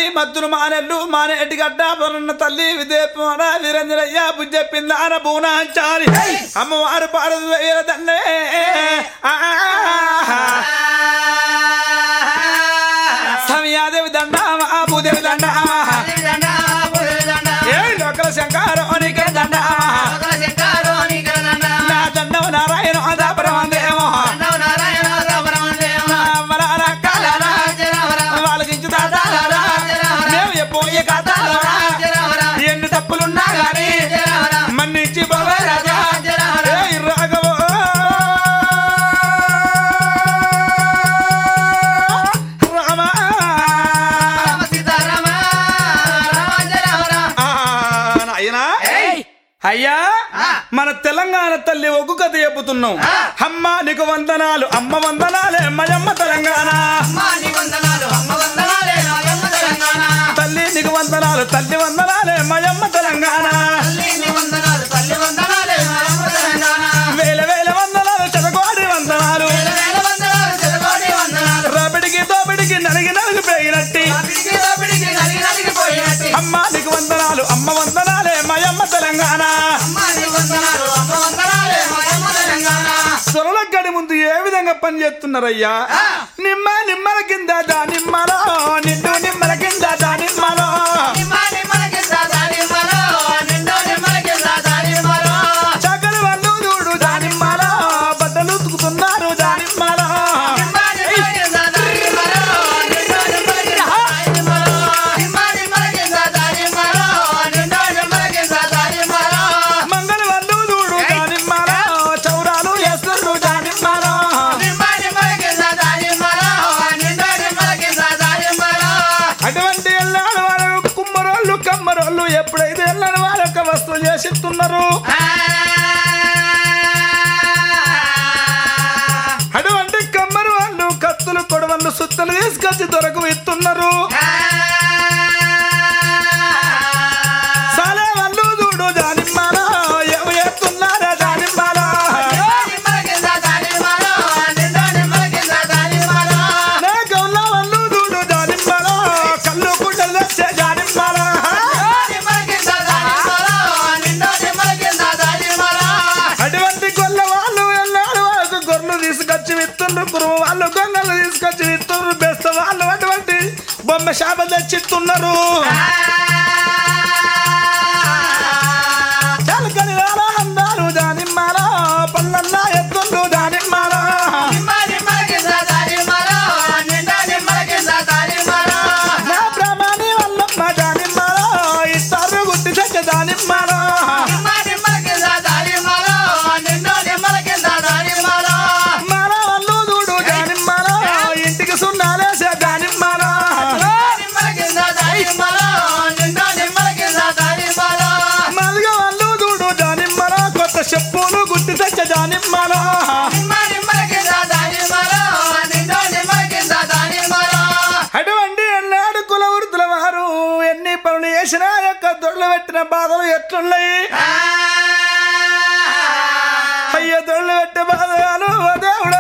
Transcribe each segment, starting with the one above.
మద్దులు మానెల్లు మానేటి గడ్డ పొరన్న తల్లి విదేపన వీరంజనయ్య బుజ్జెప్పింది ఆన బూనాచారి అమ్మవారు పాడదు వీరదండే సమయాదేవి దండ మా భూదేవి దండ ఏ లోకల శంకారోనికే దండ నా దండం నారాయణ అదాపరమందేమో వాళ్ళకించు దాదారా మేము ఎప్పుడు కథారా ఎన్ని తప్పులున్నా గాని మన్నించి బాబా రాజా ఏయ్ రాఘవ రామా ఆ, నాయనా అయ్యా మన తెలంగాణ తల్లి ఒగ్గు కథ చెబుతున్నాం అమ్మ నీకు వందనాలు అమ్మ వందనాలే మయమ్మ తెలంగాణ తల్లి నీకు వందనాలు తల్లి వందనాలే మయమ్మ తెలంగాణ వేల వేల వందనాలు చదకోడి వందనాలు రబడికి దోబడికి నలిగి నలిగి పెరిగినట్టి అమ్మ నీకు వందనాలు అమ్మ వందనాలే మయమ్మ తెలంగాణ సొరల గడి ముందు ఏ విధంగా పని చేస్తున్నారయ్యా నిమ్మ నిమ్మల కింద దా నిమ్మలో నిండు నిమ్మల కింద దా నిమ్మలో చక్కని వాళ్ళు చూడు దానిమ్మలో బట్టలు ఉతుకుతున్నారు దానిమ్మలో మంగళ వాళ్ళు చూడు దానిమ్మలో చౌరాలు వేస్తున్నారు దానిమ్మలో అటువంటి ఎల్లాడు వాళ్ళు కుమ్మరోళ్ళు కమ్మరోళ్ళు ఎప్పుడైతే ఎల్లని వాళ్ళ యొక్క వస్తువులు చేసిస్తున్నారు అటువంటి కమ్మరు వాళ్ళు కత్తులు కొడవళ్ళు సుత్తలు తీసుకొచ్చి దొరకు ఇస్తున్నారు సాలే వాళ్ళు చూడు దానిమ్మలో ఎవ ఎత్తున్నారా దానిమ్మలో నా గౌల వాళ్ళు చూడు దానిమ్మలో కళ్ళు గుడ్డలు తెచ్చే దానిమ్మలో అటువంటి గొల్ల వాళ్ళు వెళ్ళాడు వాళ్ళకు గొర్రెలు తీసుకొచ్చి విత్తుండ్రు కురువు వాళ్ళు గొంగలు తీసుకొచ్చి విత్తుండ్రు బెస్త వాళ్ళు అటువంటి బొమ్మ శాప తెచ్చిస్తున్నారు చలకని వాళ్ళ అందాలు దానిమ్మలో పల్లల్లా ఎత్తుండ్రు దానిమ్మలో నా బ్రహ్మని వల్లమ్మ దానిమ్మలో ఇస్తారు గుట్టి తెచ్చే దానిమ్మలో మన వాళ్ళు చూడు దానిమ్మలో ఇంటికి సున్నాలేసే దానిమ్మలో మల్గ వాళ్ళు చూడు దానిమ్మలో కొత్త చెప్పులు గుట్టి తెచ్చే దానిమ్మలో అటువంటి ఎన్నాడు కుల వృద్ధుల వారు ఎన్ని పనులు చేసినా యొక్క దొడ్లు పెట్టిన బాధలు ఎట్లున్నాయి అయ్యో దొడ్లు పెట్టే బాధలు ఓ దేవుడా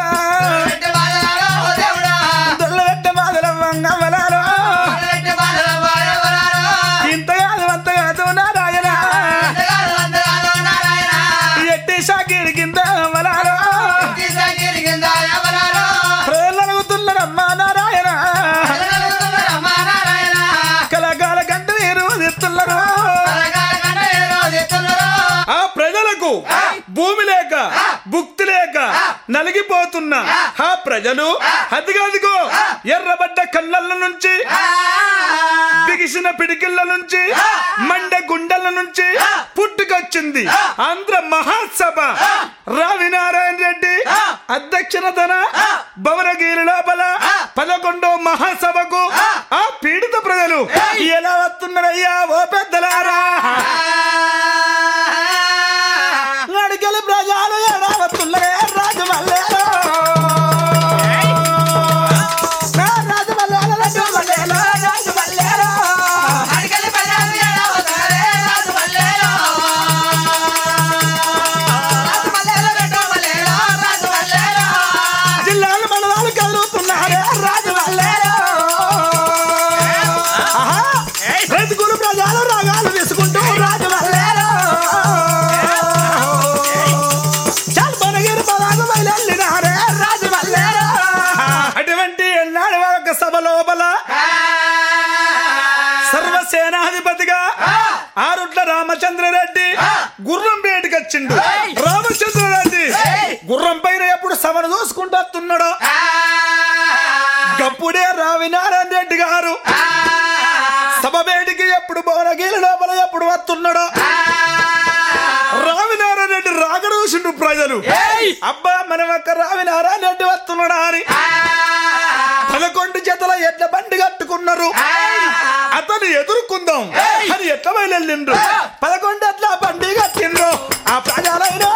దొడ్లు పెట్టే బాధల మంగమలాలు ఇంత కాదు అంత కాదు నారాయణ ఎట్టి సాకిడి కింద మలాలు ప్రజలనుగుతున్నారమ్మా నారాయణ కలకాల గంట నీరు దిస్తున్నారు ఆ ప్రజలకు భూమి లేక భుక్తి లేక నలిగిపోతున్న ఆ ప్రజలు అదిగదిగో ఎర్రబడ్డ కళ్ళల నుంచి బిగిసిన పిడికిళ్ళ నుంచి మండే గుండెల నుంచి పుట్టుకొచ్చింది ఆంధ్ర మహాసభ రావి నారాయణ రెడ్డి అధ్యక్షతన భవనగిరి లోపల పదకొండో మహాసభకు ఆ పీడిత ప్రజలు ఎలా వస్తున్నారయ్యా ఓ పెద్దలారా నడికలు ప్రజలు ఎలా వస్తున్నారే రాజు మల్లేలో నా రాజు మల్లేలో రాజు మల్లేలో రాజు మల్లేలో జిల్లాలు మండలాలు కదులుతున్నారే రాజు మల్లేలో ఆహా రైతుకులు ప్రజలు రాగాలు తీసుకుంటూ రాజు వల్లేరో చాలు మనగిరి పదాలు బయలునారే రాజు వల్లేరో అటువంటి ఎన్నాడు ఒక సభ లోపల సర్వసేనాధిపతిగా ఆరుట్ల రామచంద్రరెడ్డి గుర్రం బయటకు వచ్చిండు రామచంద్రరెడ్డి గుర్రం పైన ఎప్పుడు సభను చూసుకుంటూ వస్తున్నాడు గప్పుడే రావినారాయణ రెడ్డి గారు సభ బయటికి ఎప్పుడు భువనగిరి లోపల ఎప్పుడు వస్తున్నాడో రావినారాయణ రెడ్డి రాకడ చూసిండు ప్రజలు అబ్బా మనం ఒక్క రావినారాయణ రెడ్డి వస్తున్నాడా అని పదకొండు జతల ఎడ్ల బండి కట్టుకున్నారు అతను ఎదుర్కొందాం అని ఎట్ల బయలుదేరిండ్రు పదకొండు ఎట్ల బండి కట్టిండ్రు ఆ ప్రజలైనా